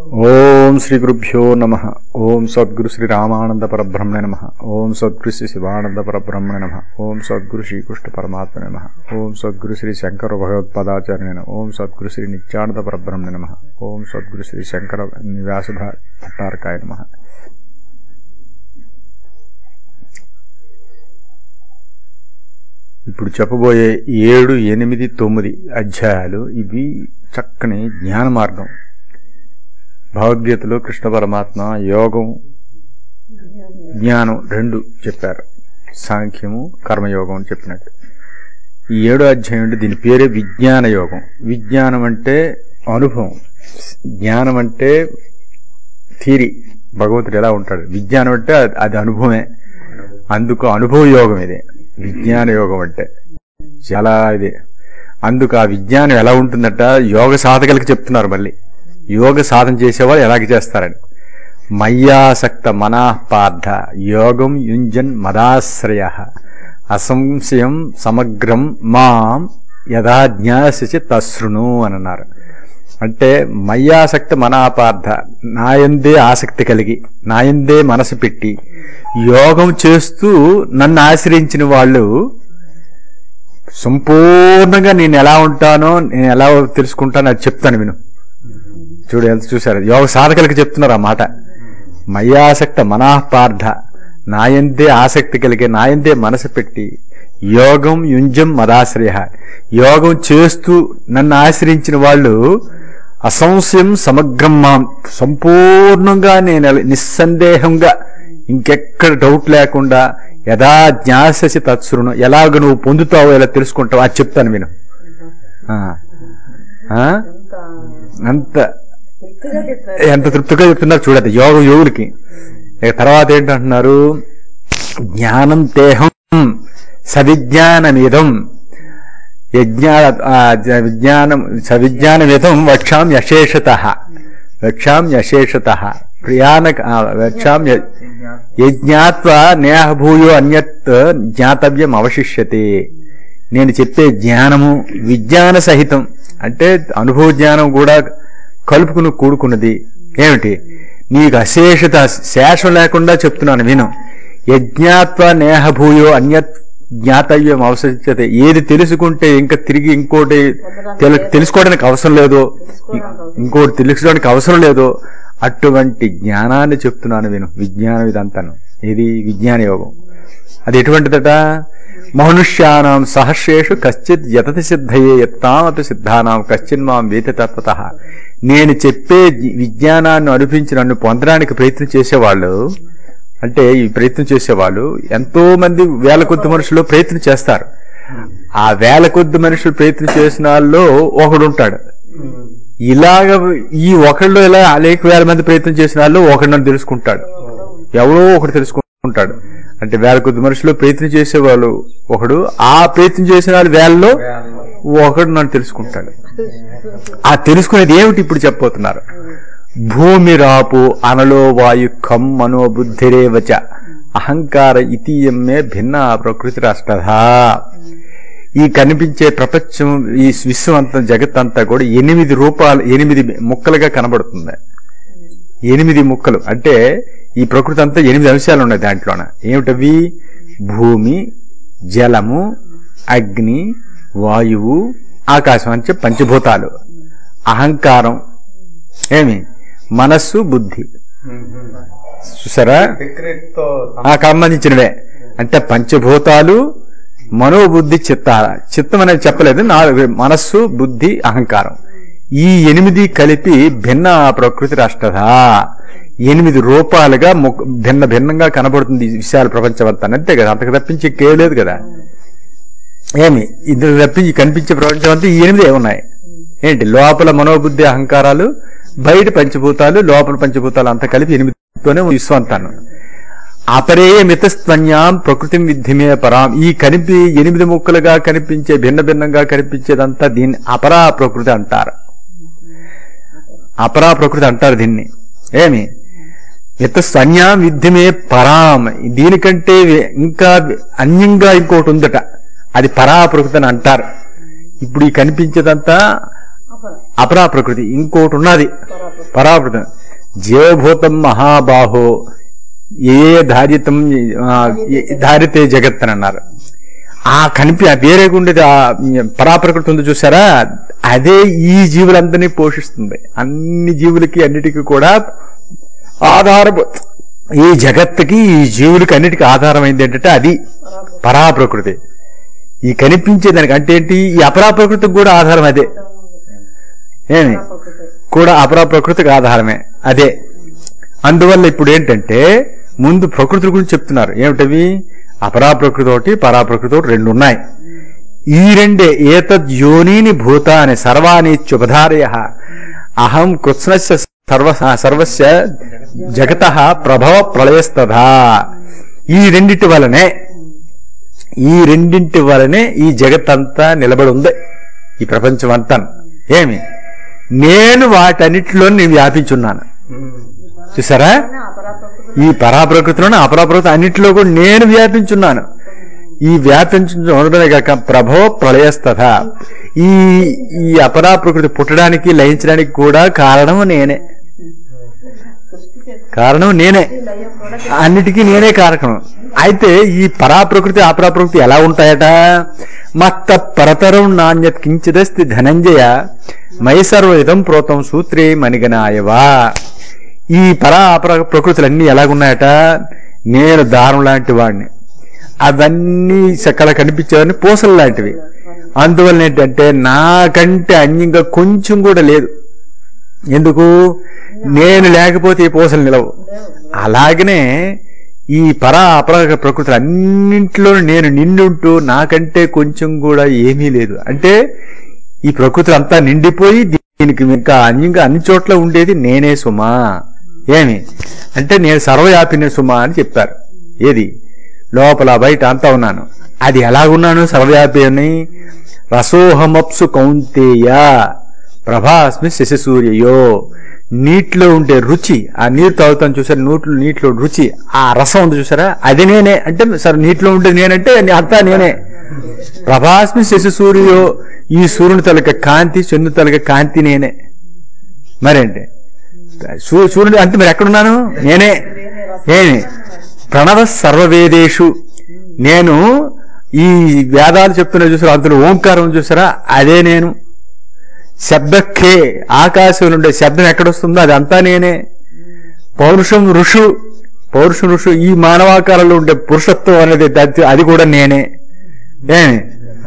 ఓం శ్రీ గురుభ్యో నమ ఓం సద్గురు శ్రీ రామానంద పరబ్రహ్మణ నమ ఓం సద్గురు శ్రీ శివానంద పరబ్రహ్మణ నమ ఓం సద్గురు శ్రీకృష్ణ పరమాత్మ నమ ఓం సద్గురు శ్రీ శంకర భగవత్పదాచార్య నమ ఓం సద్గురు శ్రీ నిత్యానంద పరబ్రహ్మణ నమ ఓం సద్గురు శ్రీ శంకర నివాస భట్టారకాయ నమ ఇప్పుడు చెప్పబోయే ఏడు ఎనిమిది తొమ్మిది అధ్యాయాలు ఇవి చక్కని జ్ఞాన మార్గం భగవద్గీతలో కృష్ణ పరమాత్మ యోగం జ్ఞానం రెండు చెప్పారు సాంఖ్యము కర్మయోగం అని చెప్పినట్టు ఈ ఏడో అధ్యాయం అంటే దీని పేరే విజ్ఞాన యోగం విజ్ఞానం అంటే అనుభవం జ్ఞానం అంటే థీరీ భగవంతుడు ఎలా ఉంటాడు విజ్ఞానం అంటే అది- అది అనుభవమే అందుకు అనుభవ యోగం ఇది విజ్ఞాన యోగం అంటే చాలా ఇది అందుకు ఆ విజ్ఞానం ఎలా ఉంటుందట యోగ సాధకులకు చెప్తున్నారు మళ్ళీ యోగ సాధన చేసేవాళ్ళు ఎలాగ చేస్తారని మయ్యాసక్త మనాపార్థ యోగం యుంజన్ మదాశ్రయ అసంశయం సమగ్రం మాం యథా జ్ఞాసి తశృణు అని అన్నారు అంటే మయ్యాసక్త మనాపార్థ నాయందే ఆసక్తి కలిగి నాయందే మనసు పెట్టి యోగం చేస్తూ నన్ను ఆశ్రయించిన వాళ్ళు సంపూర్ణంగా నేను ఎలా ఉంటానో నేను ఎలా తెలుసుకుంటానో అది చెప్తాను విను చూడు ఎంత చూశారు యోగ సాధకులకు చెప్తున్నారు ఆ మాట మయ్యాసక్త మనాపార్థ నాయందే ఆసక్తి కలిగే నాయందే మనసు పెట్టి యోగం యుంజం మదాశ్రయ యోగం చేస్తూ నన్ను ఆశ్రయించిన వాళ్ళు అసంశయం సమగ్రం మాం సంపూర్ణంగా నేను నిస్సందేహంగా ఇంకెక్కడ డౌట్ లేకుండా యథా జ్ఞాససి తత్సురును ఎలాగ నువ్వు పొందుతావో ఎలా తెలుసుకుంటావో అది చెప్తాను విను ఆ. ఆ? అంత తృప్తిగా చెప్పారు ఎంత తృప్తిగా చెప్తున్నారు చూడదు యోగ యోగులకి ఇక తర్వాత ఏంటంటున్నారు జ్ఞానం తేహం సవిజ్ఞానమిదం యజ్ఞా ఆ, జ- విజ్ఞానం సవిజ్ఞానమిదం వక్షాం యశేషత వక్షాం యశేషత ప్రియాన ఆ, వక్షాం య- యజ్ఞాత్వా నేహభూయో అన్యత్ జ్ఞాతవ్యం అవశిష్యతే నేను చెప్పే జ్ఞానము విజ్ఞాన సహితం అంటే అనుభవ జ్ఞానం కూడా కలుపుకుని కూడుకున్నది ఏమిటి నీకు అశేషత శేషం లేకుండా చెప్తున్నాను విను యజ్ఞాత్వ నేహభూయో అన్యత్ జ్ఞాతవ్యం అవసరితే ఏది తెలుసుకుంటే ఇంకా తిరిగి ఇంకోటి తెలు- తెలుసుకోవడానికి అవసరం లేదో ఇంకోటి తెలుసుకోవడానికి అవసరం లేదో అటువంటి జ్ఞానాన్ని చెప్తున్నాను విను విజ్ఞానం ఇదంతాను ఇది విజ్ఞాన యోగం అది ఎటువంటిదట మనుష్యానాం సహస్రేషు కశ్చిత్ యతతి సిద్ధయే యత్తామపి సిద్ధానాం కశ్చిన్ మాం వేతి తత్వత నేను చెప్పే జి- విజ్ఞానాన్ని అనిపించి నన్ను పొందడానికి ప్రయత్నం చేసేవాళ్ళు అంటే ఈ ప్రయత్నం చేసేవాళ్ళు ఎంతో మంది వేల కొద్ది మనుషులు ప్రయత్నం చేస్తారు ఆ వేల కొద్ది మనుషులు ప్రయత్నం చేసిన వాళ్ళు ఒకడు ఉంటాడు ఇలాగ ఈ ఒకళ్ళు ఇలా అనేక వేల మంది ప్రయత్నం చేసిన వాళ్ళు ఒకడు నన్ను తెలుసుకుంటాడు ఎవరో ఒకడు తెలుసుకుంటాడు అంటే వేల కొద్ది మనుషులు ప్రయత్నం చేసేవాళ్ళు ఒకడు ఆ ప్రయత్నం చేసిన వాళ్ళు వేలలో ఒకడు నన్ను తెలుసుకుంటాడు ఆ తెలుసుకునేది ఏమిటి ఇప్పుడు చెప్పబోతున్నారు భూమి రాపు అనలో వాయు ఖం మనోబుద్ధిరేవచ అహంకార ఇతీయమ్మే భిన్న ప్రకృతి రాష్ట్రధా ఈ కనిపించే ప్రపంచం ఈ విశ్వం అంతా జగత్ అంతా కూడా ఎనిమిది రూపాలు ఎనిమిది ముక్కలుగా కనబడుతుంది ఎనిమిది ముక్కలు అంటే ఈ ప్రకృతి అంతా ఎనిమిది అంశాలు ఉన్నాయి దాంట్లోన ఏమిటవి భూమి జలము అగ్ని వాయువు ఆకాశం అంటే పంచభూతాలు అహంకారం ఏమి మనస్సు బుద్ధి చూసారా విక్రీతో ఆ సంబంధించినవే అంటే పంచభూతాలు మనోబుద్ధి చిత్త చిత్తం అనేది చెప్పలేదు నా మనస్సు బుద్ధి అహంకారం ఈ ఎనిమిది కలిపి భిన్న ప్రకృతి రాష్ట్రదా ఎనిమిది రూపాలుగా ముక్- భిన్న భిన్నంగా కనబడుతుంది ఈ విశాల ప్రపంచం అంతా అంతే కదా అంతకు తప్పించి ఇంకేం లేదు కదా ఏమి ఇందులో తప్పించి కనిపించే ప్రపంచం అంతా ఈ ఎనిమిదే ఉన్నాయి ఏంటి లోపల మనోబుద్ధి అహంకారాలు బయట పంచభూతాలు లోపల పంచభూతాలు అంతా కలిపి ఎనిమిదితోనే విశ్వం అంతాను అపరేయ మితస్త్వన్యాం ప్రకృతి విద్ధిమే పరాం ఈ కనిపి ఎనిమిది ముక్కలుగా కనిపించే భిన్న భిన్నంగా కనిపించేదంతా దీన్ని అపరా ప్రకృతి అంటారు అపరా ప్రకృతి అంటారు దీన్ని ఏమి మితస్త్వన్యాం విద్ధిమే పరాం దీనికంటే వే- ఇంకా అన్యంగా ఇంకోటి ఉందట అది పరా ప్రకృతి అని అంటారు ఇప్పుడు ఈ కనిపించేదంతా అపరా ప్రకృతి ఇంకోటి ఉన్నది పరాకృతి జీవభూతం మహాబాహో ఏ ధారితం ఆ, ఏ- ధారితే జగత్ అని అన్నారు ఆ కనిపి ఆ వేరేగా ఉండేది ఆ పరాప్రకృతి ఉంది చూసారా అదే ఈ జీవులందరినీ పోషిస్తుంది అన్ని జీవులకి అన్నిటికీ కూడా ఆధారం ఈ జగత్తుకి ఈ జీవులకి అన్నిటికీ ఆధారమైంది ఏంటంటే అది పరాప్రకృతి ఈ కనిపించే దానికి అంటే ఏంటి ఈ అపరాప్రకృతికి కూడా ఆధారం అదే ఏమి కూడా అపరా ప్రకృతికి ఆధారమే అదే అందువల్ల ఇప్పుడు ఏంటంటే ముందు ప్రకృతి గురించి చెప్తున్నారు ఏమిటవి అపరా ప్రకృతి ఒకటి పరాప్రకృతి ఒకటి రెండు ఉన్నాయి ఈ రెండే ఏతద్ యోనీని భూతాని సర్వాణీత్యుపధారయ అహం కృత్స్నస్య సర్వ సర్వస్య జగత ప్రభవ ప్రళయస్తథా ఈ రెండిటి వలనే ఈ రెండింటి వలనే ఈ జగత్తంతా నిలబడి ఉంది ఈ ప్రపంచం అంతా ఏమి నేను వాటన్నిటిలో నేను వ్యాపించున్నాను చూసారా ఈ పరాప్రకృతిలోనే అపరాప్రకృతి అన్నిటిలో కూడా నేను వ్యాపించున్నాను ఈ వ్యాపించడమే కాక ప్రభవ ప్రళయస్తథ ఈ ఈ అపరాప్రకృతి పుట్టడానికి లయించడానికి కూడా కారణం నేనే కారణం నేనే అన్నిటికీ నేనే కారకం అయితే ఈ పరాప్రకృతి అపరాప్రకృతి ఎలా ఉంటాయట మత్త పరతరం నాణ్యత్ కించిదస్తి ధనంజయ మై సర్వవిధం ప్రోతం సూత్రే మణిగనాయవా ఈ పరా అపర ప్రకృతులన్నీ ఎలాగున్నాయట నేను దారం లాంటి వాడిని అవన్నీ సకల కనిపించేవన్నీ పూసలు లాంటివి అందువల్ల ఏంటంటే నాకంటే అన్యంగా కొంచెం కూడా లేదు ఎందుకు నేను లేకపోతే ఈ పూసలు నిలవు అలాగనే ఈ పరా అపరా ప్రకృతి అన్నింటిలో నేను నిండుంటూ నాకంటే కొంచెం కూడా ఏమీ లేదు అంటే ఈ ప్రకృతి అంతా నిండిపోయి దీనికి ఇంకా అన్యంగా అన్ని చోట్ల ఉండేది నేనే సుమా ఏమి అంటే నేను సర్వవ్యాపిని సుమా అని చెప్పారు ఏది లోపల బయట అంతా ఉన్నాను అది ఎలాగున్నాను సర్వవ్యాపి అని రసోహమప్సు కౌంతేయ ప్రభాస్మి శశిసూర్యయో నీటిలో ఉండే రుచి ఆ నీరు తాగుతాను చూసారా నోట్లో నీటిలో రుచి ఆ రసం ఉంది చూసారా అది నేనే అంటే సరే నీటిలో ఉండేది నేనంటే అంతా నేనే ప్రభాస్మి శశి సూర్యో ఈ సూర్యుని తలక కాంతి చంద్రు తలక కాంతి నేనే మరేంటి సూ- సూర్యుడు అంటే మరి ఎక్కడున్నాను నేనే ఏమి ప్రణవ సర్వవేదేషు నేను ఈ వేదాలు చెప్తున్నా చూసారా అందులో ఓంకారం చూసారా అదే నేను శబ్దఖే ఆకాశంలో ఉండే శబ్దం ఎక్కడొస్తుందో అదంతా నేనే పౌరుషం ఋషు పౌరుషం ఋషు ఈ మానవాకారంలో ఉండే పురుషత్వం అనేది అది- అది కూడా నేనే ఏమి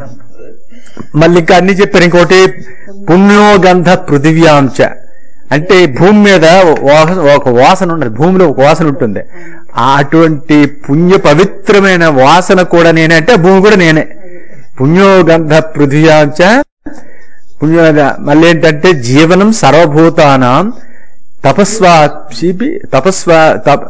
మళ్ళీ ఇంకా అన్ని చెప్పారు ఇంకోటి పుణ్యోగంధ పృథివ్యాంశ అంటే భూమి మీద వా- ఒక వాసన ఉన్నది భూమిలో ఒక వాసన ఉంటుంది ఆ అటువంటి పుణ్య పవిత్రమైన వాసన కూడా నేనే అంటే ఆ భూమి కూడా నేనే పుణ్యోగంధ పృథివ్యాంశ పుణ్య మళ్ళీ ఏంటంటే జీవనం సర్వభూతానాం తపస్వాపి తపస్వా తప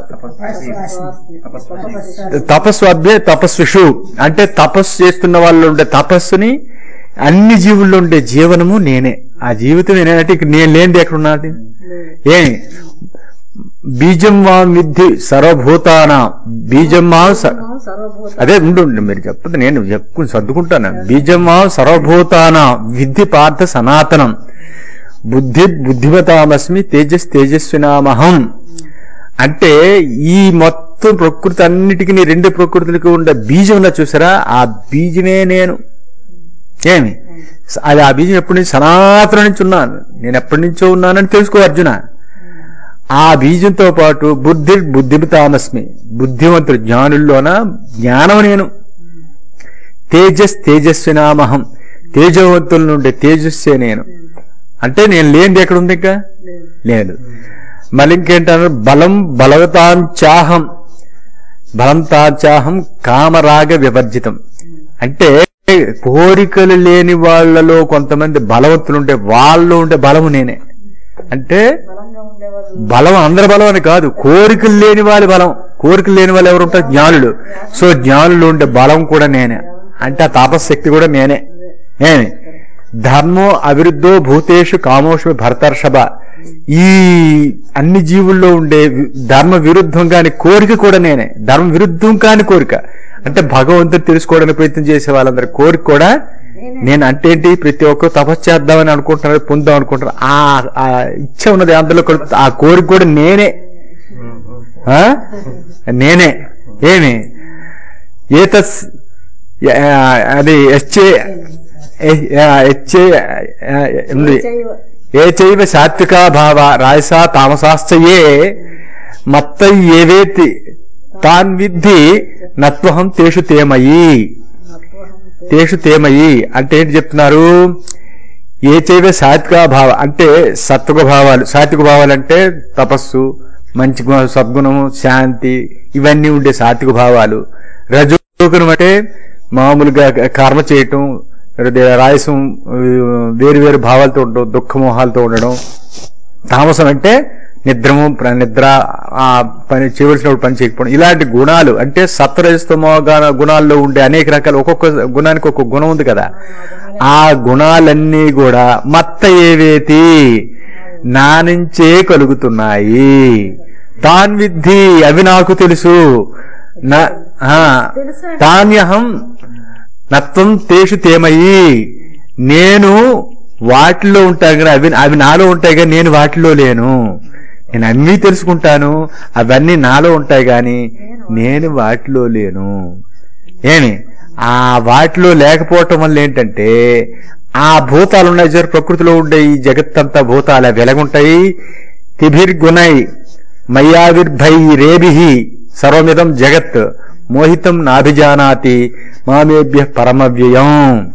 తపస్వాభ్య తపస్విషు అంటే తపస్సు చేస్తున్న వాళ్ళు ఉండే తపస్సుని అన్ని జీవుల్లో ఉండే జీవనము నేనే ఆ జీవితం నేనంటే ఇక నేను లేనిది ఎక్కడ ఉన్నది ఏ బీజం వా విద్ధి సర్వభూతాన బీజం మా స- అదే ఉండు ఉండు, మీరు చెప్పదు నేను చెప్పుకుని సర్దుకుంటాను బీజం మా సర్వభూతాన విద్ధి పార్థ సనాతనం బుద్ధి బుద్ధిమతామస్మి తేజస్ తేజస్వినామహం అంటే ఈ మొత్తం ప్రకృతి అన్నిటికీ నీ రెండు ప్రకృతులకు ఉండే బీజం ఉందా చూసారా ఆ బీజమే నేను ఏమి అది ఆ బీజం ఎప్పటి నుంచి సనాతనం నుంచి ఉన్నాను నేను ఎప్పటి నుంచో ఉన్నానని తెలుసుకో అర్జున ఆ బీజంతో పాటు బుద్ధి బుద్ధిమతామస్మి బుద్ధివంతుడు జ్ఞానుల్లోన జ్ఞానం నేను తేజస్ తేజస్వినామహం తేజవంతుల నుండి తేజస్సే నేను అంటే నేను లేనిది ఎక్కడ ఉంది ఇంకా లేదు మళ్ళీ ఇంకేంటారు బలం బలవతాంచాహం బలం తాచాహం కామరాగ వివర్జితం అంటే కోరికలు లేని వాళ్ళలో కొంతమంది బలవంతులు ఉంటే వాళ్ళలో ఉండే బలము నేనే అంటే బలం అందరి బలం అని కాదు కోరికలు లేని వాళ్ళ బలం కోరికలు లేని వాళ్ళు ఎవరు ఉంటారు జ్ఞానులు సో జ్ఞానులు ఉండే బలం కూడా నేనే అంటే ఆ తాపశక్తి కూడా నేనే నేనే ధర్మో అవిరుద్ధో భూతేషు కామోషు భర్తర్షభ ఈ అన్ని జీవుల్లో ఉండే వి- ధర్మ విరుద్ధం కాని కోరిక కూడా నేనే ధర్మ విరుద్ధం కాని కోరిక అంటే భగవంతుడు తెలుసుకోవడానికి ప్రయత్నం చేసే వాళ్ళందరి కోరిక కూడా నేను అంటే ఏంటి ప్రతి ఒక్కరు తపస్సు చేద్దామని అనుకుంటున్నారు పొందాం అనుకుంటారు ఆ ఆ ఇచ్చ ఉన్నది అందులో కలుపు ఆ కోరిక కూడా నేనే ఆ? నేనే ఏమి ఏతస్ యా- అది ఎస్చే ఎచ్చే ఉంది ఏ చైవ సాత్వికా భావ రాయసా తామసాశ్చయే మత్త ఏవేతి తాన్ విద్ధి నత్వహం తేషు తేమయి తేషు తేమయి అంటే ఏంటి చెప్తున్నారు ఏ చైవ సాత్వికా భావ అంటే సత్వక భావాలు సాత్విక భావాలు అంటే తపస్సు మంచి గు- సద్గుణము శాంతి ఇవన్నీ ఉండే సాత్విక భావాలు రజోగుణం అంటే మామూలుగా కర్మ చేయటం లేదా రాయసం వేరు వేరు భావాలతో ఉండడం దుఃఖమోహాలతో ఉండడం తామసం అంటే నిద్రము ప్ర- నిద్ర ఆ పని చేయవలసినప్పుడు పని చేయకపోవడం ఇలాంటి గుణాలు అంటే సత్వరజస్తమో గా- గుణాల్లో ఉండే అనేక రకాల ఒక్కొక్క గుణానికి ఒక్కొక్క గుణం ఉంది కదా ఆ గుణాలన్నీ కూడా మత్త ఏవేతి నా నుంచే కలుగుతున్నాయి తాన్ విద్ధి అవి నాకు తెలుసు నా ఆ, తాన్యహం నత్వం తేషు తేమయి నేను వాటిలో ఉంటాను కానీ అవి అవి నాలో ఉంటాయి కానీ నేను వాటిలో లేను నేను అన్నీ తెలుసుకుంటాను అవన్నీ నాలో ఉంటాయి కానీ నేను వాటిలో లేను ఏమి ఆ వాటిలో లేకపోవటం వల్ల ఏంటంటే ఆ భూతాలు ఉన్నాయి సార్ ప్రకృతిలో ఉండే ఈ జగత్తంతా భూతాలు అవి ఎలాగుంటాయి తిభిర్గుణై మయ్యావిర్భై రేభి సర్వమిదం జగత్ మోహితం నాభిజానాతి మామేభ్య పరమవ్యయం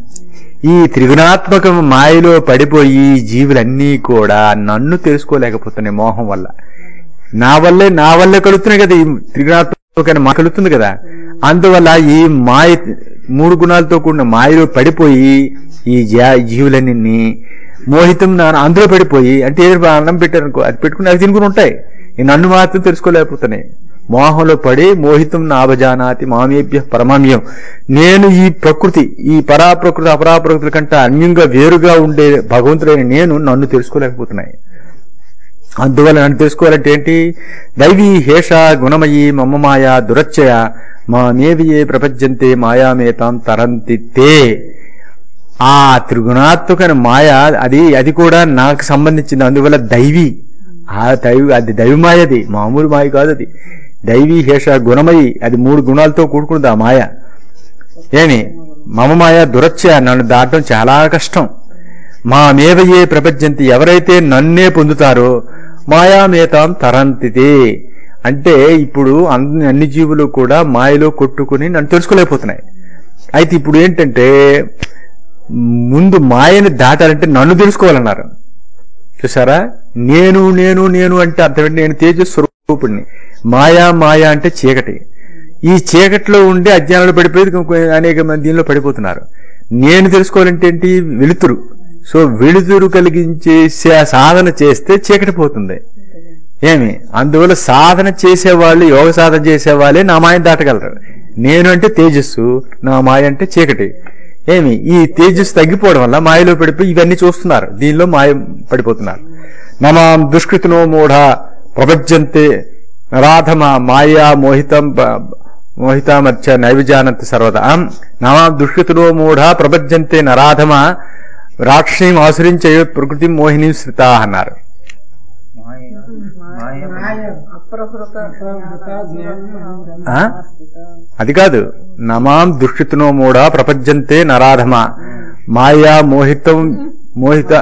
ఈ త్రిగుణాత్మక మాయలో పడిపోయి ఈ జీవులన్నీ కూడా నన్ను తెలుసుకోలేకపోతున్నాయి మోహం వల్ల నా వల్లే నా వల్లే కలుగుతున్నాయి కదా ఈ త్రిగుణాత్మక మా కలుగుతుంది కదా అందువల్ల ఈ మాయ మూడు గుణాలతో కూడిన మాయలో పడిపోయి ఈ జా- జీవులన్నీ మోహితం నా అందులో పడిపోయి అంటే ఏదో అన్నం పెట్టారనుకో అది పెట్టుకుని అవి తినుకుని ఉంటాయి ఈ నన్ను మాత్రం తెలుసుకోలేకపోతున్నాయి మోహంలో పడి మోహితం నాభజానాతి మామేభ్య పరమామ్యం నేను ఈ ప్రకృతి ఈ పరాప్రకృతి అపరాప్రకృతుల కంటే అన్యంగా వేరుగా ఉండే భగవంతుడైన నేను నన్ను తెలుసుకోలేకపోతున్నాయి అందువల్ల నన్ను తెలుసుకోవాలంటే ఏంటి దైవీ హేష గుణమయీ మమ మాయా దురచ్చయ మామేవియే ప్రపంచంతే మాయామేతాం తరంతి తే ఆ త్రిగుణాత్మకమైన మాయ అది అది కూడా నాకు సంబంధించింది అందువల్ల దైవీ ఆ దైవ అది దైవ మాయ అది మామూలు మాయ కాదు అది దైవీ హేష గుణమయి అది మూడు గుణాలతో కూడుకున్నది ఆ మాయ ఏమి మమ మాయ దురచ్చ నన్ను దాటడం చాలా కష్టం మామేవయే ప్రపంచంతి ఎవరైతే నన్నే పొందుతారో మాయామేతాం తరంతితే అంటే ఇప్పుడు అన్ని అన్ని జీవులు కూడా మాయలో కొట్టుకుని నన్ను తెలుసుకోలేకపోతున్నాయి అయితే ఇప్పుడు ఏంటంటే ముందు మాయని దాటాలంటే నన్ను తెలుసుకోవాలన్నారు చూసారా నేను నేను నేను అంటే అర్థం ఏంటి? నేను తేజ స్వరూపుడిని మాయా మాయా అంటే చీకటి ఈ చీకటిలో ఉండి అజ్ఞానంలో పడిపోయి అనేక మంది దీనిలో పడిపోతున్నారు నేను తెలుసుకోవాలంటే ఏంటి వెలుతురు సో వెలుతురు కలిగించే సా- సాధన చేస్తే చీకటి పోతుంది ఏమి అందువల్ల సాధన చేసేవాళ్ళు యోగ సాధన చేసేవాళ్ళే నా మాయను దాటగలరు నేను అంటే తేజస్సు నా మాయ అంటే చీకటి ఏమి ఈ తేజస్సు తగ్గిపోవడం వల్ల మాయలో పడిపోయి ఇవన్నీ చూస్తున్నారు దీనిలో మాయ పడిపోతున్నారు నమాం దుష్కృతినో మూఢ ప్రపంచంతే నరాధమ మాయా మోహితం ప- మోహితామర్చ నైవిజానంతి సర్వదా నమాం దుష్కృతినో మూఢ ప్రపంచంతే నరాధమ రాక్షసీం ఆశ్రయించే ప్రకృతి మోహిని శ్రితా అన్నారు ఆ? అది కాదు నమాం దుష్టితునో మూఢ ప్రపంచంతే నరాధమ మాయా మోహితం మోహిత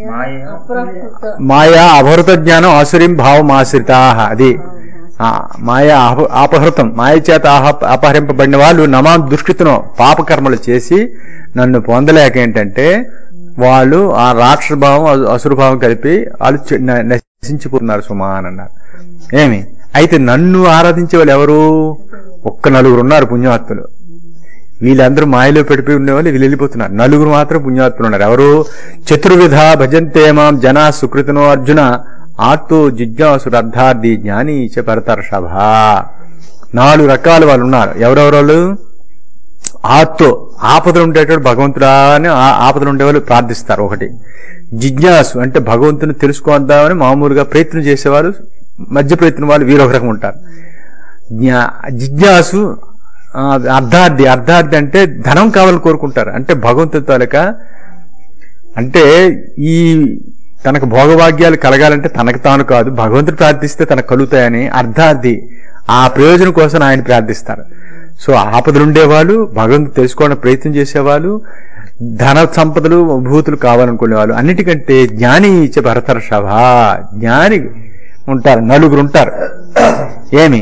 మాయా అపహృత జ్ఞానం ఆసురీం భావం ఆశ్రితా అది ఆ, మాయా అప- అపహృతం మాయ చేత ఆహ- అపహరింపబడిన వాళ్ళు నమాం దుష్కృతినో పాపకర్మలు చేసి నన్ను పొందలేక ఏంటంటే వాళ్ళు ఆ రాక్షస భావం అసు- అసుర భావం కలిపి వాళ్ళు చె- న- నశించిపోతున్నారు సుమా అని అన్నారు ఏమి అయితే నన్ను ఆరాధించే వాళ్ళు ఎవరు ఒక్క నలుగురు ఉన్నారు పుణ్యాత్ములు వీళ్ళందరూ మాయలో పడిపోయి ఉండేవాళ్ళు వీళ్ళు వెళ్ళిపోతున్నారు నలుగురు మాత్రం పుణ్యాత్ములు ఉన్నారు ఎవరు చతుర్విధ భజంతే మాం జనా సుకృతినో అర్జున ఆర్తో జిజ్ఞాసుడు అర్థార్థి జ్ఞాని చ పరతర్షభ నాలుగు రకాల వాళ్ళు ఉన్నారు ఎవరెవరు ఆత్తో ఆపదలు ఉండేటప్పుడు భగవంతుడా అని ఆ- ఆపదలు ఉండేవాళ్ళు ప్రార్థిస్తారు ఒకటి జిజ్ఞాసు అంటే భగవంతుని తెలుసుకుందామని మామూలుగా ప్రయత్నం చేసేవారు మధ్య ప్రయత్నం వాళ్ళు వీరొక రకం ఉంటారు జ్ఞా- జిజ్ఞాసు ఆ, అర్ధార్థి అర్ధార్థి అంటే ధనం కావాలని కోరుకుంటారు అంటే భగవంతుడి తాలూకా అంటే ఈ తనకు భోగభాగ్యాలు కలగాలంటే తనకు తాను కాదు భగవంతుడు ప్రార్థిస్తే తనకు కలుగుతాయని అర్ధార్థి ఆ ప్రయోజనం కోసం ఆయన ప్రార్థిస్తారు సో ఆపదలు ఉండేవాళ్ళు భగవంతుడు తెలుసుకోవడానికి ప్రయత్నం చేసేవాళ్ళు ధన సంపదలు భూతులు కావాలనుకునే వాళ్ళు అన్నిటికంటే జ్ఞాని ఇచ్చే భరతర్షభ జ్ఞాని ఉంటారు నలుగురు ఉంటారు ఏమి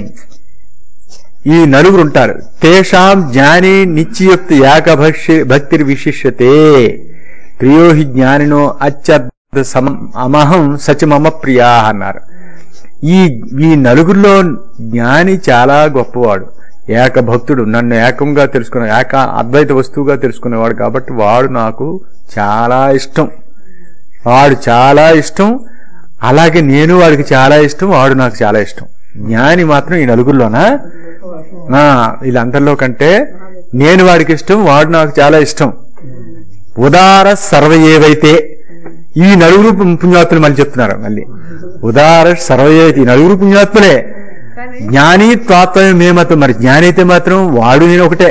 ఈ నలుగురు ఉంటారు తేషాం జ్ఞాని నిత్యయుక్త యాక భక్ష్య భక్తిర్ విశిష్యతే ప్రియో హి జ్ఞానినో అత్యర్థ సమ అమహం సచమమ ప్రియా అన్నారు ఈ ఈ నలుగురిలో జ్ఞాని చాలా గొప్పవాడు ఏక భక్తుడు నన్ను ఏకంగా తెలుసుకున్న ఏక అద్వైత వస్తువుగా తెలుసుకునేవాడు కాబట్టి వాడు నాకు చాలా ఇష్టం వాడు చాలా ఇష్టం అలాగే నేను వాడికి చాలా ఇష్టం వాడు నాకు చాలా ఇష్టం జ్ఞాని మాత్రం ఈ నలుగురిలోనా ఆ, వీళ్ళందరిలో కంటే నేను వాడికి ఇష్టం వాడు నాకు చాలా ఇష్టం ఉదార సర్వ ఏవైతే ఈ నలుగురు పు- పుణ్యాత్ములు మళ్ళీ చెప్తున్నారు మళ్ళీ ఉదార సర్వ ఏవైతే ఈ నలుగురు పుణ్యాత్ములే కానీ జ్ఞాని త్వాత్మయం మేమతం మరి జ్ఞాని అయితే మాత్రం వాడు నేను ఒకటే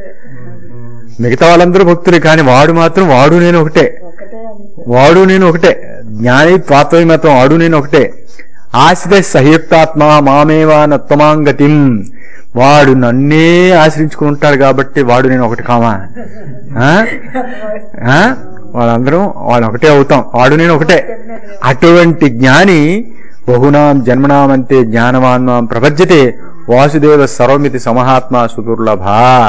మిగతా వాళ్ళందరూ భక్తులే కానీ వాడు మాత్రం వాడు నేను ఒకటే ఒకటే అది వాడు నేను ఒకటే జ్ఞాని త్వాత్మయం మాత్రం వాడు నేను ఒకటే ఆశ్రిత సహయుక్తాత్మ మామేవా నత్తమాంగతిం వాడు నన్నే ఆశ్రయించుకుని ఉంటాడు కాబట్టి వాడు నేను ఒకటి కామా ఆ? ఆ? వాళ్ళందరం వాళ్ళు ఒకటే అవుతాం వాడు నేను ఒకటే అటువంటి జ్ఞాని బహునాం జన్మనామంతే జ్ఞానవాన్మాం ప్రపంచతే వాసుదేవ సర్వమితి సమహాత్మ సుదుర్లభ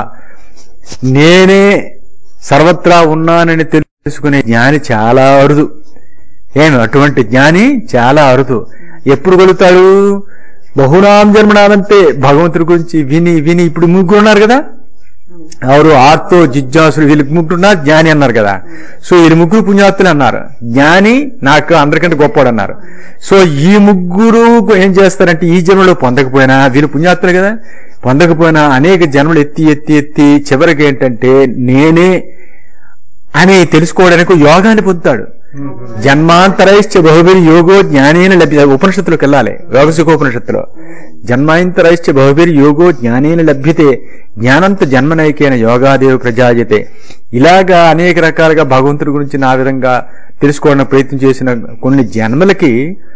నేనే సర్వత్రా ఉన్నానని తెలుసుకునే జ్ఞాని చాలా అరుదు ఏమి అటువంటి జ్ఞాని చాలా అరుదు ఎప్పుడు కలుగుతాడు బహునాం జన్మనామంతే భగవంతుడి గురించి విని విని ఇప్పుడు ముగ్గురు ఉన్నారు కదా ఎవరు ఆర్తో జిజ్ఞాసులు వీళ్ళు ముగ్గురున్నారు జ్ఞాని అన్నారు కదా సో వీళ్ళు ముగ్గురు పుణ్యాత్తులు అన్నారు జ్ఞాని నాకు అందరికంటే గొప్పవాడు అన్నారు సో ఈ ముగ్గురు ఏం చేస్తారంటే ఈ జన్మలో పొందకపోయినా వీళ్ళు పుణ్యాత్తులు కదా పొందకపోయినా అనేక జన్మలు ఎత్తి ఎత్తి ఎత్తి చివరికి ఏంటంటే నేనే అని తెలుసుకోవడానికి ఒక యోగాన్ని పొందుతాడు జన్మాంతరైశ్చ బహుబిరి యోగో జ్ఞానేన లభ్య ఉపనిషత్తులకు వెళ్ళాలి యోగసుఖోపనిషత్తులో జన్మాంతరైశ్చ బహుబిరి యోగో జ్ఞానేన లభ్యతే జ్ఞానంత జన్మనైకేన యోగాదేవ ప్రజాయతే ఇలాగా అనేక రకాలుగా భగవంతుడి గురించి నా విధంగా తెలుసుకోవడానికి ప్రయత్నం చేసిన కొన్ని జన్మలకి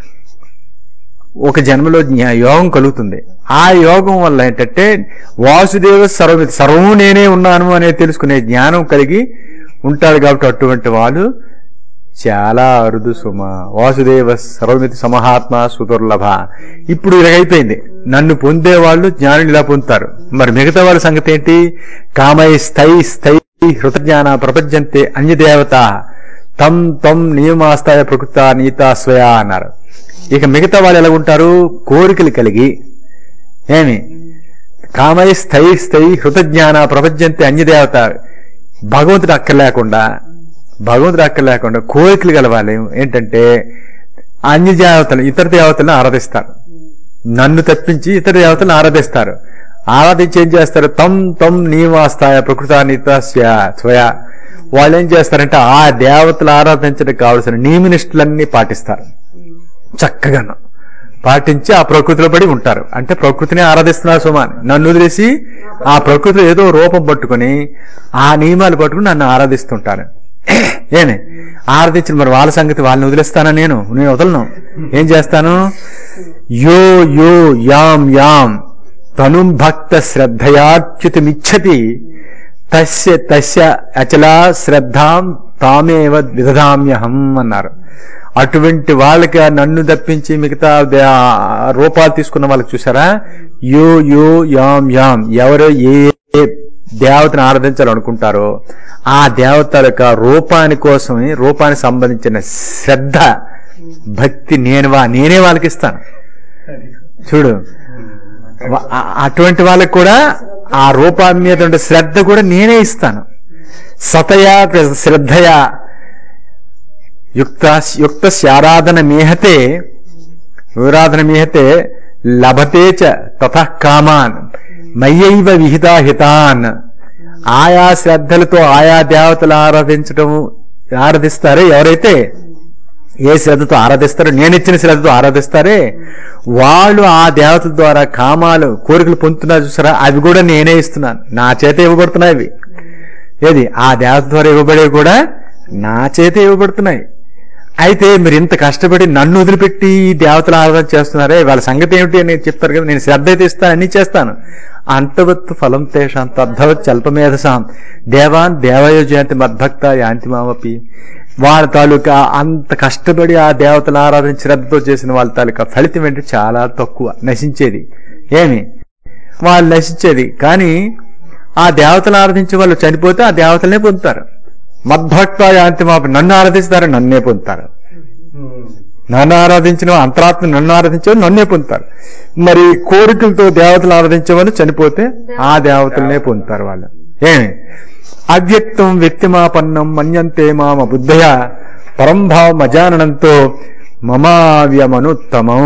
ఒక జన్మలో జ్ఞా- యోగం కలుగుతుంది ఆ యోగం వల్ల ఏంటంటే వాసుదేవ సర్వ సర్వము నేనే ఉన్నాను అనే తెలుసుకునే జ్ఞానం కలిగి ఉంటాడు కాబట్టి అటువంటి వాళ్ళు చాలా అరుదు సుమ వాసుదేవ సర్వమితి సమహాత్మ సుదుర్లభ ఇప్పుడు ఇలాగైపోయింది నన్ను పొందేవాళ్ళు జ్ఞానులు ఇలా పొందుతారు మరి మిగతా వాళ్ళ సంగతి ఏంటి కామై స్థై స్థై హృతజ్ఞాన ప్రపంచంతే అన్యదేవత తం తం నియమాస్తాయ ప్రకృత నీతాస్వయ అన్నారు ఇక మిగతా వాళ్ళు ఎలా ఉంటారు కోరికలు కలిగి ఏమి కామై స్థై స్థై హృతజ్ఞాన ప్రపంచంతే అన్యదేవత భగవంతుడు అక్కర్ లేకుండా భగవంతుడు అక్కర్ లేకుండా కోరికలు గలవాలి ఏంటంటే అన్య దేవతలు ఇతర దేవతలను ఆరాధిస్తారు నన్ను తప్పించి ఇతర దేవతలను ఆరాధిస్తారు ఆరాధించి ఏం చేస్తారు తం తం నీవాస్తాయ ప్రకృతానిత స్వయ వాళ్ళు ఏం చేస్తారంటే ఆ దేవతలు ఆరాధించడానికి కావలసిన నియమనిష్టలన్నీ పాటిస్తారు చక్కగాను పాటించి ఆ ప్రకృతిలో పడి ఉంటారు అంటే ప్రకృతిని ఆరాధిస్తున్నారు సుమాన్ నన్ను వదిలేసి ఆ ప్రకృతిలో ఏదో రూపం పట్టుకొని ఆ నియమాలు పట్టుకుని నన్ను ఆరాధిస్తుంటారు ఏమి ఆరాధించిన మరి వాళ్ళ సంగతి వాళ్ళని వదిలేస్తానా నేను నేను వదలను ఏం చేస్తాను యో యో యాం యాం తనుం భక్త శ్రద్ధయాచ్యుతమిచ్చతి తస్య తస్య అచలా శ్రద్ధాం తామేవ విదధామ్యహం అన్నారు అటువంటి వాళ్ళకి ఆ నన్ను తప్పించి మిగతా దే- ఆ రూపాలు తీసుకున్న వాళ్ళకి చూసారా యో యో యాం యాం ఎవరో ఏ ఏ దేవతను ఆరాధించాలనుకుంటారో ఆ దేవతల యొక్క రూపాని కోసమే రూపానికి సంబంధించిన శ్రద్ధ భక్తి నేను వా నేనే వాళ్ళకి ఇస్తాను చూడు వా- ఆ- అటువంటి వాళ్ళకి కూడా ఆ రూపాన్ని మీద ఉండే శ్రద్ధ కూడా నేనే ఇస్తాను సతయా శ్రద్ధయా యుక్త యుక్త ఆరాధన మేహతే విరాధన మీహతే లభతే చ తతః కామాన్ మయ్యైవ విహితా హితాన్ ఆయా శ్రద్ధలతో ఆయా దేవతలు ఆరాధించడం ఆరాధిస్తారో ఎవరైతే ఏ శ్రద్ధతో ఆరాధిస్తారో నేను ఇచ్చిన శ్రద్ధతో ఆరాధిస్తారే వాళ్ళు ఆ దేవతల ద్వారా కామాలు కోరికలు పొందుతున్నారు చూసారా అవి కూడా నేనే ఇస్తున్నాను నా చేత ఇవ్వబడుతున్నాయి అవి ఏది ఆ దేవత ద్వారా ఇవ్వబడేవి కూడా నా చేత ఇవ్వబడుతున్నాయి అయితే మీరు ఇంత కష్టపడి నన్ను వదిలిపెట్టి ఈ దేవతల ఆరాధన చేస్తున్నారే వాళ్ళ సంగతి ఏమిటి అని చెప్తారు కదా నేను శ్రద్ధ అయితే ఇస్తాను అన్ని చేస్తాను అంతవత్తు ఫలం తేషాం తద్ధవత్ చల్పమేధసాం దేవాన్ దేవయోజయంతి మద్భక్త యాంతి మామపి వాళ్ళ తాలూకా అంత కష్టపడి ఆ దేవతల ఆరాధన శ్రద్ధతో చేసిన వాళ్ళ తాలూకా ఫలితం ఏంటి చాలా తక్కువ నశించేది ఏమి వాళ్ళు నశించేది కానీ ఆ దేవతలు ఆరాధించే వాళ్ళు చనిపోతే ఆ దేవతలనే పొందుతారు మద్భక్త యాంతి మాపి నన్ను ఆరాధిస్తారు నన్నే పొందుతారు నన్ను ఆరాధించిన అంతరాత్మ నన్ను ఆరాధించే నన్నే పొందుతారు మరి కోరికలతో దేవతలు ఆరాధించే వాళ్ళు చనిపోతే ఆ దేవతలనే పొందుతారు వాళ్ళు ఏమి అవ్యక్తం వ్యక్తిమాపన్నం మన్యంతే మామ బుద్ధయ పరంభావం అజాననంతో మమావ్యమనుత్తమం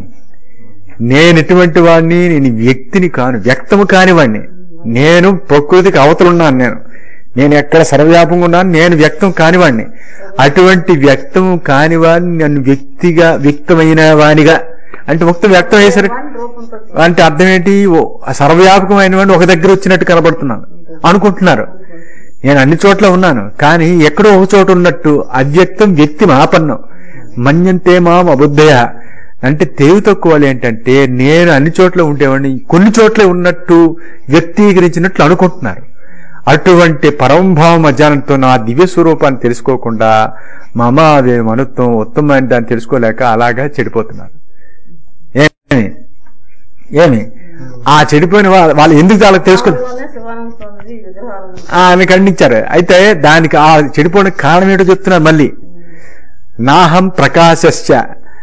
నేను ఎటువంటి వాడిని నేను వ్యక్తిని కాను వ్యక్తము కాని వాడిని నేను ప్రకృతికి అవతలున్నాను నేను నేను ఎక్కడ సర్వవ్యాపంగా ఉన్నాను నేను వ్యక్తం కానివాడిని అటువంటి వ్యక్తం కానివాడిని నన్ను వ్యక్తిగా వ్యక్తమైన వానిగా అంటే మొత్తం వ్యక్తం అయ్యేసరికి రూపంతో అంటే అర్థం ఏంటి ఓ సర్వవ్యాపకమైన వాడిని ఒక దగ్గర వచ్చినట్టు కనబడుతున్నాను అనుకుంటున్నారు నేను అన్ని చోట్ల ఉన్నాను కానీ ఎక్కడో ఒక చోట ఉన్నట్టు అవ్యక్తం వ్యక్తి మాపన్నం మన్యంతే మాం అబుద్ధయ అంటే తెలివి తక్కువ వాళ్ళు ఏంటంటే నేను అన్ని చోట్ల ఉండేవాడిని కొన్ని చోట్ల ఉన్నట్టు వ్యక్తీకరించినట్లు అనుకుంటున్నారు అటువంటి పరంభావం అజ్ఞానంతో నా దివ్య స్వరూపాన్ని తెలుసుకోకుండా మమ అదే మనుత్వం ఉత్తమమైన దాన్ని తెలుసుకోలేక అలాగా చెడిపోతున్నారు ఏమి ఏమి ఆ చెడిపోయిన వా- వాళ్ళు ఎందుకు వాళ్ళకి తెలుసుకో లోనే శివానంద స్వామిజీ విగ్రహాలను ఆమె ఖండించారు అయితే దానికి ఆ చెడిపోవడానికి కారణం ఏంటో చెప్తున్నారు మళ్ళీ నాహం ప్రకాశస్య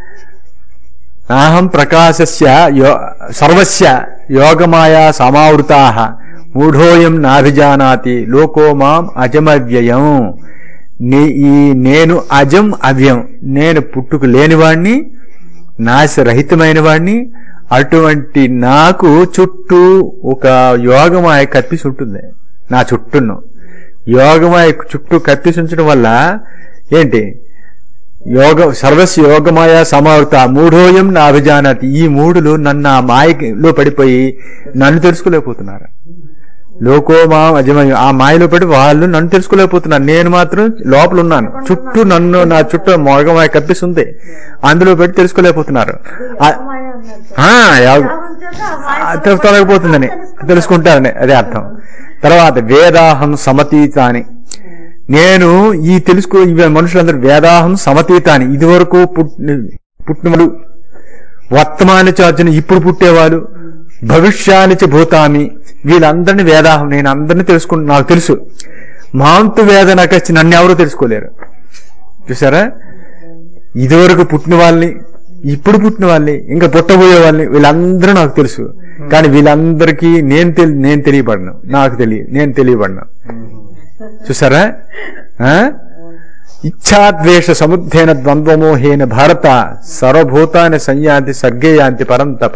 నాహం ప్రకాశస్య యో సర్వస్య యోగమాయా సమావృతా మూఢోయం నాభిజానాతి లోకో మాం అజమవ్యయం నీ ఈ నేను అజం అవ్యం నేను పుట్టుకు లేనివాణ్ణి నాశరహితమైన వాణ్ణి అటువంటి నాకు చుట్టూ ఒక యోగమాయ కప్పిసి ఉంటుంది నా చుట్టూను యోగమాయ చుట్టూ కప్పిసి ఉంచడం వల్ల ఏంటి యోగ సర్వస్వ యోగమాయ సమావృత మూఢోయం నా అభిజానాతి ఈ మూడులు నన్ను ఆ మాయలో పడిపోయి నన్ను తెలుసుకోలేకపోతున్నారు లోకోమా అజమయం ఆ మాయలో పడి వాళ్ళు నన్ను తెలుసుకోలేకపోతున్నారు నేను మాత్రం లోపల ఉన్నాను చుట్టూ నన్ను నా చుట్టూ మోగమాయ కప్పిస్తుంది అందులో పెట్టి తెలుసుకోలేకపోతున్నారు ఆ- మాయ అన్నారు సార్. ఆ, యోగ- యోగం చేత ఆ మాయ ఆ, తెలు- తొలగిపోతుందని తెలుసుకుంటారని అదే అర్థం తర్వాత వేదాహం సమతీతాని నేను ఈ తెలుసుకో ఇవి మనుషులందరూ వేదాహం సమతీతాని ఇది వరకు పుట్టినవాడు వర్తమాన చార్జుని ఇప్పుడు పుట్టేవాళ్ళు భవిష్యానిచ భూతామి వీళ్ళందరినీ వేదాహం నేను అందరినీ తెలుసుకుంటు నాకు తెలుసు మాంతు వేద నకచ్చి నన్ను ఎవరూ తెలుసుకోలేరు చూసారా ఇదివరకు పుట్టిన వాళ్ళని ఇప్పుడు పుట్టిన వాళ్ళని ఇంకా పుట్టబోయే వాళ్ళని వీళ్ళందరూ నాకు తెలుసు కానీ వీళ్ళందరికీ నేను తెలి నేను తెలియబడను నాకు తెలియ నేను తెలియబడను చూసారా ఆ? ఇచ్ఛాద్వేష సముద్ధేన ద్వంద్వమోహేన భారత సర్వభూతాన్ని సంయాంతి సర్గేయాంతి పరంతప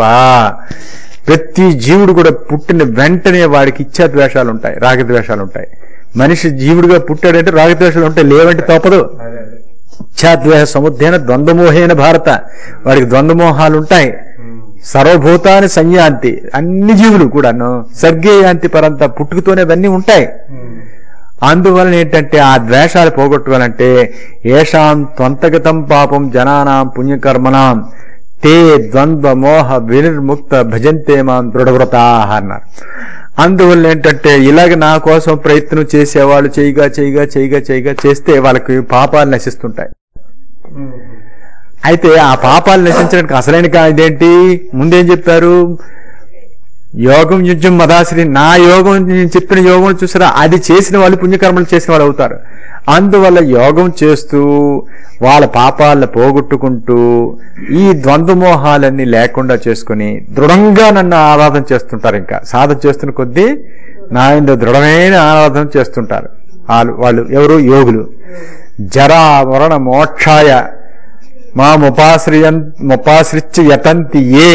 ప్రతి జీవుడు కూడా పుట్టిన వెంటనే వాడికి ఇచ్ఛాద్వేషాలు ఉంటాయి రాగద్వేషాలు ఉంటాయి మనిషి జీవుడుగా పుట్టాడంటే రాగద్వేషాలు ఉంటాయి లేవంటే తప్పదు ఇచ్ఛాద్వేష సముద్ధేన ద్వంద్వమోహేన భారత వాడికి ద్వంద్వమోహాలు ఉంటాయి సర్వభూతాన్ని సంయాంతి అన్ని జీవులు కూడాను సర్గేయాంతి పరంత పుట్టుకతోనే అవన్నీ ఉంటాయి అందువలన ఏంటంటే ఆ ద్వేషాలు పోగొట్టుకోవాలంటే ఏషాం త్వంతగతం పాపం జనానాం పుణ్యకర్మణాం తే ద్వంద్వ మోహ వినిర్ముక్త భజంతే మాం దృఢవ్రతా అన్నారు అందువల్ల ఏంటంటే ఇలాగ నా కోసం ప్రయత్నం చేసేవాళ్ళు చేయగా చేయగా చేయగా చేయగా చేస్తే వాళ్ళకి పాపాలు నశిస్తుంటాయి అయితే ఆ పాపాలు నశించడానికి అసలైన కా- ఇదేంటి ముందేం చెప్పారు యోగం యుద్ధం మదాశ్రీ నా యోగం నేను చెప్పిన యోగం చూసారా అది చేసిన వాళ్ళు పుణ్యకర్మలు చేసిన వాళ్ళు అవుతారు అందువల్ల యోగం చేస్తూ వాళ్ళ పాపాలను పోగొట్టుకుంటూ ఈ ద్వంద్వమోహాలన్నీ లేకుండా చేసుకుని దృఢంగా నన్ను ఆరాధన చేస్తుంటారు ఇంకా సాధన చేస్తున్న కొద్దీ నా ఇందు దృఢమైన ఆరాధన చేస్తుంటారు వాళ్ళు వాళ్ళు ఎవరు యోగులు జరా మరణ మోక్షాయ మాముపాశ్రయం ముపాశ్రిత్య యతంతి ఏ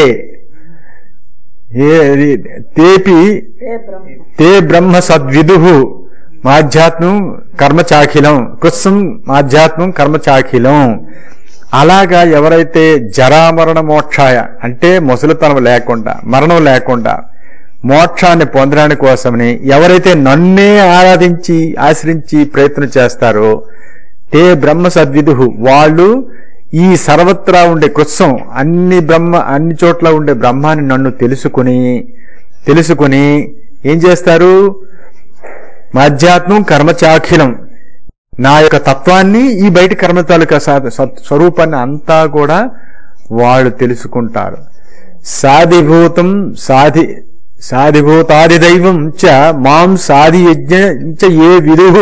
ఏ తేపి ఏ బ్రహ్మ తే బ్రహ్మ సద్విదు మాధ్యాత్మం కర్మచాఖిలం కృత్సం మాధ్యాత్మం కర్మచాఖిలం అలాగా ఎవరైతే జరామరణ మోక్షాయ అంటే ముసలితనం లేకుండా మరణం లేకుండా మోక్షాన్ని పొందడానికి కోసమని ఎవరైతే నన్నే ఆరాధించి ఆశ్రయించి ప్రయత్నం చేస్తారో తే బ్రహ్మ సద్విదుహు వాళ్ళు ఈ సర్వత్రా ఉండే కృత్సం అన్ని బ్రహ్మ అన్ని చోట్ల ఉండే బ్రహ్మాన్ని నన్ను తెలుసుకుని తెలుసుకుని ఏం చేస్తారు మాధ్యాత్మం కర్మచాఖిలం నా యొక్క తత్వాన్ని ఈ బయట కర్మ తాలూకా స- సత్- స్వరూపాన్ని అంతా కూడా వాళ్ళు తెలుసుకుంటారు సాధిభూతం సాధి సాధిభూతాది దైవం చ మాం సాధి యజ్ఞ చ ఏ విదుహు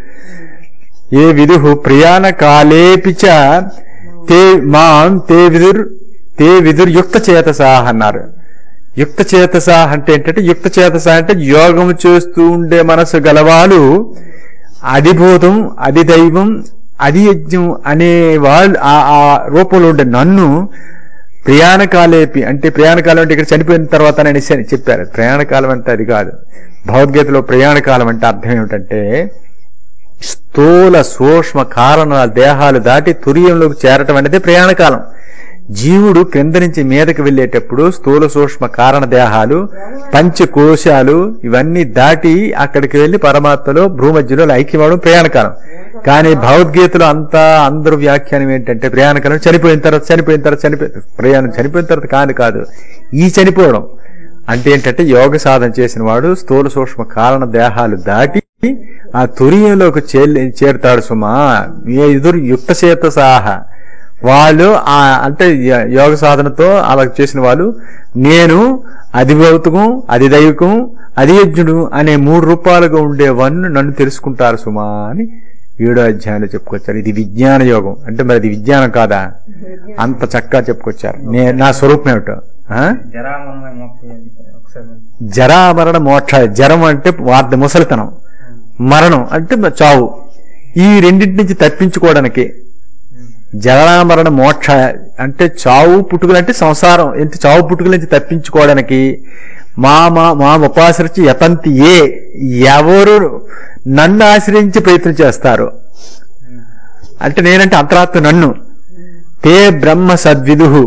ఏ విదుహు ప్రయాణ కాలేపి చ తే మాం తే విదుర్ తే విదుర్ యుక్త చేతసాహ అన్నారు యుక్త చేతస అంటే ఏంటంటే యుక్త చేతస అంటే యోగం చేస్తూ ఉండే మనసు గలవాళ్ళు అధిభూతం అధిదైవం అధియజ్ఞం అనే వాళ్ళు ఆ ఆ రూపంలో ఉండే నన్ను ప్రయాణకాలేపి అంటే ప్రయాణకాలం అంటే ఇక్కడ చనిపోయిన తర్వాత నేను చెప్పారు ప్రయాణకాలం అంటే అది కాదు భగవద్గీతలో ప్రయాణకాలం అంటే అర్థం ఏమిటంటే స్థూల సూక్ష్మ కారణ దేహాలు దాటి తురియంలోకి చేరటం అనేది ప్రయాణకాలం జీవుడు క్రింద నుంచి మీదకి వెళ్ళేటప్పుడు స్థూల సూక్ష్మ కారణ దేహాలు పంచకోశాలు ఇవన్నీ దాటి అక్కడికి వెళ్లి పరమాత్మలో భూమధ్యలో ఐక్యమవడం ప్రయాణకాలం కానీ భగవద్గీతలో అంతా అందరూ వ్యాఖ్యానం ఏంటంటే ప్రయాణకాలం చనిపోయిన తర్వాత చనిపోయిన తర్వాత చనిపోయి ప్రయాణం చనిపోయిన తర్వాత కాదు కాదు ఈ చనిపోవడం అంటే ఏంటంటే యోగ సాధన చేసిన వాడు స్థూల సూక్ష్మ కారణ దేహాలు దాటి ఆ తురియంలోకి చేర్లి చేరుతాడు సుమా మీ ఎదురు యుక్త చేత సాహ వాళ్ళు ఆ అంటే య- యోగ సాధనతో అలా చేసిన వాళ్ళు నేను అధిభౌతికం అధిదైవికం అధియజ్ఞుడు అనే మూడు రూపాలుగా ఉండేవన్నీ నన్ను తెలుసుకుంటారు సుమా అని ఏడో అధ్యాయంలో చెప్పుకొచ్చారు ఇది విజ్ఞాన యోగం అంటే మరి అది విజ్ఞానం కాదా అంత చక్కగా చెప్పుకొచ్చారు నే నా స్వరూపం ఏమిటో ఆ? జరామరణ మోక్షం ఒకసారి జరామరణ మోక్ష జరం అంటే వార్ధ ముసలితనం మరణం అంటే మ- చావు ఈ రెండింటి నుంచి తప్పించుకోవడానికి జరామరణ మోక్ష అంటే చావు పుట్టుకలు అంటే సంసారం అంటే చావు పుట్టుకల నుంచి తప్పించుకోవడానికి మా మా మా ఉపాసరించి యతంతి ఏ ఎవరు నన్ను ఆశ్రయించి ప్రయత్నం చేస్తారు అంటే నేనంటే అంతరాత్మ నన్ను తే బ్రహ్మ సద్విదు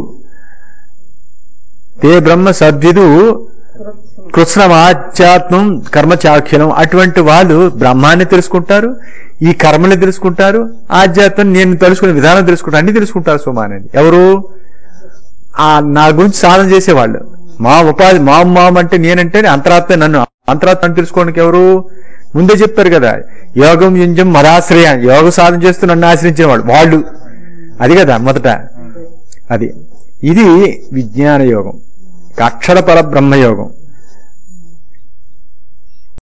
తే బ్రహ్మ సద్విదు కృష్ణం ఆధ్యాత్మం కర్మచాఖ్యనం అటువంటి వాళ్ళు బ్రహ్మాన్ని తెలుసుకుంటారు ఈ కర్మని తెలుసుకుంటారు ఆధ్యాత్మం నేను తెలుసుకునే విధానం తెలుసుకుంటారు అన్ని తెలుసుకుంటారు సుమానని ఎవరు ఆ నా గురించి సాధన చేసేవాళ్ళు మా ఉపాధి మా మామ అంటే నేనంటే అంతరాత్మ నన్ను అంతరాత్మ తెలుసుకోవడానికి ఎవరు ముందే చెప్పారు కదా యోగం యుంజం మదాశ్రయ యోగ సాధన చేస్తూ నన్ను ఆశ్రయించిన వాళ్ళు వాళ్ళు అది కదా మొదట అది ఇది విజ్ఞాన యోగం అక్షర పర బ్రహ్మయోగం